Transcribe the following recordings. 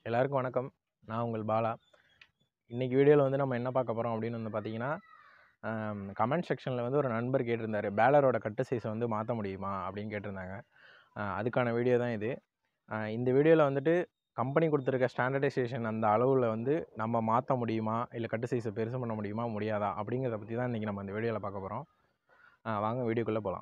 எல்லாருக்கும் வணக்கம் நான் உங்கள் பாலா இன்றைக்கி வீடியோவில் வந்து நம்ம என்ன பார்க்க போகிறோம் அப்படின்னு வந்து பார்த்தீங்கன்னா கமெண்ட் செக்ஷனில் வந்து ஒரு நண்பர் கேட்டிருந்தாரு பேலரோட கட்டு சைஸை வந்து மாற்ற முடியுமா அப்படின்னு கேட்டிருந்தாங்க அஹ் அதுக்கான வீடியோ தான் இது அஹ் இந்த வீடியோவில் வந்துட்டு கம்பெனி கொடுத்துருக்க ஸ்டாண்டர்டைசேஷன் அந்த அளவில் வந்து நம்ம மாற்ற முடியுமா இல்லை கட்டு சைஸை பெருசு பண்ண முடியுமா முடியாதா அப்படிங்கிறத பற்றி தான் இன்றைக்கி நம்ம இந்த வீடியோவில் பார்க்க போகிறோம் வாங்க வீடியோக்குள்ளே போகலாம்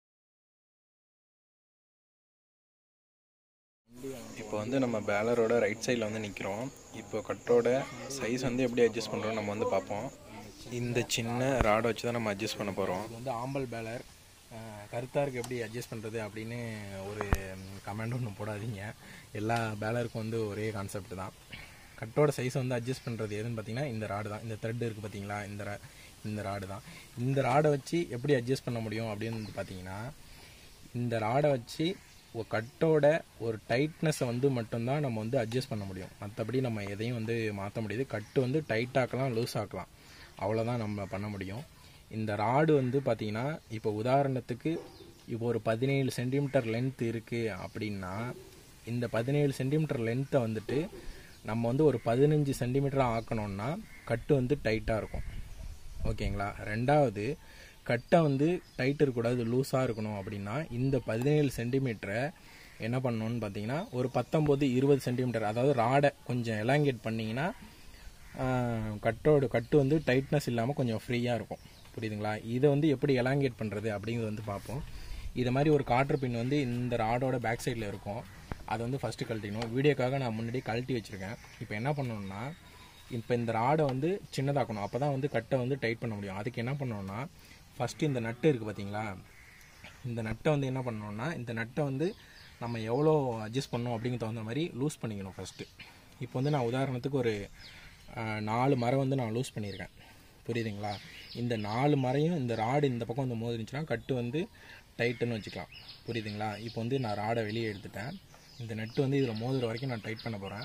இப்போ வந்து நம்ம பேலரோட ரைட் சைடில் வந்து நிற்கிறோம் இப்போ கட்டோட சைஸ் வந்து எப்படி அட்ஜஸ்ட் பண்ணுறோம் நம்ம வந்து பார்ப்போம் இந்த சின்ன ராடை வச்சு தான் நம்ம அட்ஜஸ்ட் பண்ண போகிறோம் இது வந்து ஆம்பல் பேலர் கருத்தாருக்கு எப்படி அட்ஜஸ்ட் பண்ணுறது அப்படின்னு ஒரு கமெண்ட் ஒன்று போடாதீங்க எல்லா பேலருக்கும் வந்து ஒரே கான்செப்ட் தான் கட்டோட சைஸ் வந்து அட்ஜஸ்ட் பண்ணுறது எதுன்னு பார்த்தீங்கன்னா இந்த ராடு தான் இந்த த்ரெட் இருக்குது பார்த்தீங்களா இந்த ரா இந்த ராடு தான் இந்த ராடை வச்சு எப்படி அட்ஜஸ்ட் பண்ண முடியும் அப்படின்னு வந்து பார்த்தீங்கன்னா இந்த ராடை வச்சு ஒரு கட்டோட ஒரு டைட்னஸை வந்து மட்டும்தான் நம்ம வந்து அட்ஜஸ்ட் பண்ண முடியும் மற்றபடி நம்ம எதையும் வந்து மாற்ற முடியாது கட்டு வந்து டைட் ஆக்கலாம் லூஸ் ஆக்கலாம் அவ்வளோதான் நம்ம பண்ண முடியும் இந்த ராடு வந்து பார்த்திங்கன்னா இப்போ உதாரணத்துக்கு இப்போ ஒரு பதினேழு சென்டிமீட்டர் லென்த் இருக்குது அப்படின்னா இந்த பதினேழு சென்டிமீட்டர் லென்த்தை வந்துட்டு நம்ம வந்து ஒரு பதினஞ்சு சென்டிமீட்டராக ஆக்கணும்னா கட்டு வந்து டைட்டாக இருக்கும் ஓகேங்களா ரெண்டாவது கட்டை வந்து டைட் இருக்கக்கூடாது லூஸாக இருக்கணும் அப்படின்னா இந்த பதினேழு சென்டிமீட்டரை என்ன பண்ணணும்னு பார்த்தீங்கன்னா ஒரு பத்தொம்போது இருபது சென்டிமீட்டர் அதாவது ராடை கொஞ்சம் எலாங்கேட் பண்ணிங்கன்னா கட்டோட கட்டு வந்து டைட்னஸ் இல்லாமல் கொஞ்சம் ஃப்ரீயாக இருக்கும் புரியுதுங்களா இதை வந்து எப்படி எலாங்கேட் பண்ணுறது அப்படிங்கிறது வந்து பார்ப்போம் இது மாதிரி ஒரு காற்று பின் வந்து இந்த ராடோட பேக் சைடில் இருக்கும் அதை வந்து ஃபஸ்ட்டு கழட்டிக்கணும் வீடியோக்காக நான் முன்னாடி கழட்டி வச்சுருக்கேன் இப்போ என்ன பண்ணணும்னா இப்போ இந்த ராடை வந்து சின்னதாக்கணும் அப்போ தான் வந்து கட்டை வந்து டைட் பண்ண முடியும் அதுக்கு என்ன பண்ணணும்னா ஃபஸ்ட்டு இந்த நட்டு இருக்குது பார்த்தீங்களா இந்த நட்டை வந்து என்ன பண்ணணும்னா இந்த நட்டை வந்து நம்ம எவ்வளோ அட்ஜஸ்ட் பண்ணோம் அப்படிங்கிற தகுந்த மாதிரி லூஸ் பண்ணிக்கணும் ஃபஸ்ட்டு இப்போ வந்து நான் உதாரணத்துக்கு ஒரு அஹ், நாலு மரம் வந்து நான் லூஸ் பண்ணியிருக்கேன் புரியுதுங்களா இந்த நாலு மரையும் இந்த ராடு இந்த பக்கம் வந்து மோதிருந்துச்சுன்னா கட்டு வந்து டைட்டுன்னு வச்சுக்கலாம் புரியுதுங்களா இப்போ வந்து நான் ராடை வெளியே எடுத்துட்டேன் இந்த நட்டு வந்து இதில் மோதுற வரைக்கும் நான் டைட் பண்ண போகிறேன்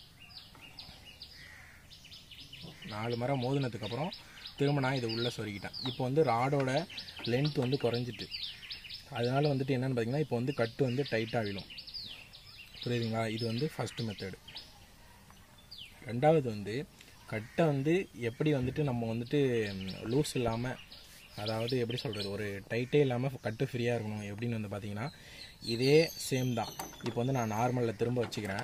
நாலு மரம் மோதினதுக்கப்புறம் திரும்ப நான் இதை உள்ளே சொருகிட்டேன் இப்போ வந்து ராடோட லென்த் வந்து குறைஞ்சிட்டு அதனால வந்துட்டு என்னென்னு பார்த்தீங்கன்னா இப்போ வந்து கட்டு வந்து டைட்டாக விழும் புரியுதுங்களா இது வந்து ஃபஸ்ட்டு மெத்தடு ரெண்டாவது வந்து கட்டை வந்து எப்படி வந்துட்டு நம்ம வந்துட்டு லூஸ் இல்லாமல் அதாவது எப்படி சொல்கிறது ஒரு டைட்டே இல்லாமல் கட்டு ஃப்ரீயாக இருக்கணும் எப்படின்னு வந்து பார்த்தீங்கன்னா இதே சேம் தான் இப்போ வந்து நான் நார்மலில் திரும்ப வச்சுக்கிறேன்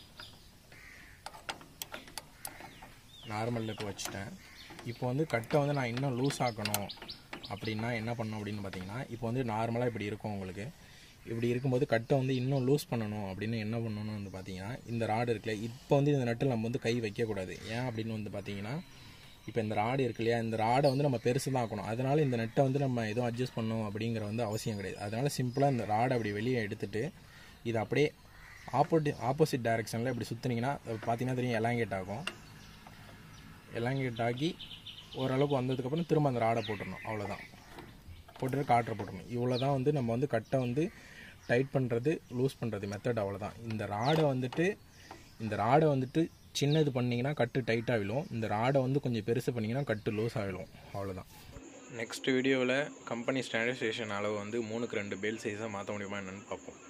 நார்மலில் இப்போ வச்சுட்டேன் இப்போ வந்து கட்டை வந்து நான் இன்னும் லூஸ் ஆக்கணும் அப்படின்னா என்ன பண்ணணும் அப்படின்னு பார்த்தீங்கன்னா இப்போ வந்து நார்மலாக இப்படி இருக்கும் உங்களுக்கு இப்படி இருக்கும்போது கட்டை வந்து இன்னும் லூஸ் பண்ணணும் அப்படின்னு என்ன பண்ணணும்னு வந்து பார்த்தீங்கன்னா இந்த ராடு இருக்குல்ல இப்போ வந்து இந்த நட்டில் நம்ம வந்து கை வைக்கக்கூடாது ஏன் அப்படின்னு வந்து பார்த்தீங்கன்னா இப்போ இந்த ராடு இருக்கு இல்லையா இந்த ராடை வந்து நம்ம பெருசு தான் ஆக்கணும் அதனால இந்த நட்டை வந்து நம்ம எதுவும் அட்ஜஸ்ட் பண்ணணும் அப்படிங்கிற வந்து அவசியம் கிடையாது அதனால சிம்பிளாக இந்த ராடை அப்படி வெளியே எடுத்துட்டு இதை அப்படியே ஆப்போட்டி ஆப்போசிட் டைரெக்ஷனில் இப்படி சுற்றுனீங்கன்னா பார்த்தீங்கன்னா தெரியும் எலாங்கேட் ஆகும் எலாங்கேட் ஆகி ஓரளவுக்கு வந்ததுக்கப்புறம் திரும்ப அந்த ராடை போட்டுடணும் அவ்வளோதான் போட்டுட்டு காற்றை போட்டுடணும் இவ்வளோ தான் வந்து நம்ம வந்து கட்டை வந்து டைட் பண்ணுறது லூஸ் பண்ணுறது மெத்தட் அவ்வளோதான் இந்த ராடை வந்துட்டு இந்த ராடை வந்துட்டு சின்னது பண்ணிங்கன்னா கட்டு டைட்டாக விழும் இந்த ராடை வந்து கொஞ்சம் பெருசு பண்ணிங்கன்னா கட்டு லூஸ் ஆகிடும் அவ்வளோதான் நெக்ஸ்ட் வீடியோவில் கம்பெனி ஸ்டாண்டர்டைசேஷன் அளவு வந்து மூணுக்கு ரெண்டு பேல் சைஸாக மாற்ற முடியுமா என்னென்னு பார்ப்போம்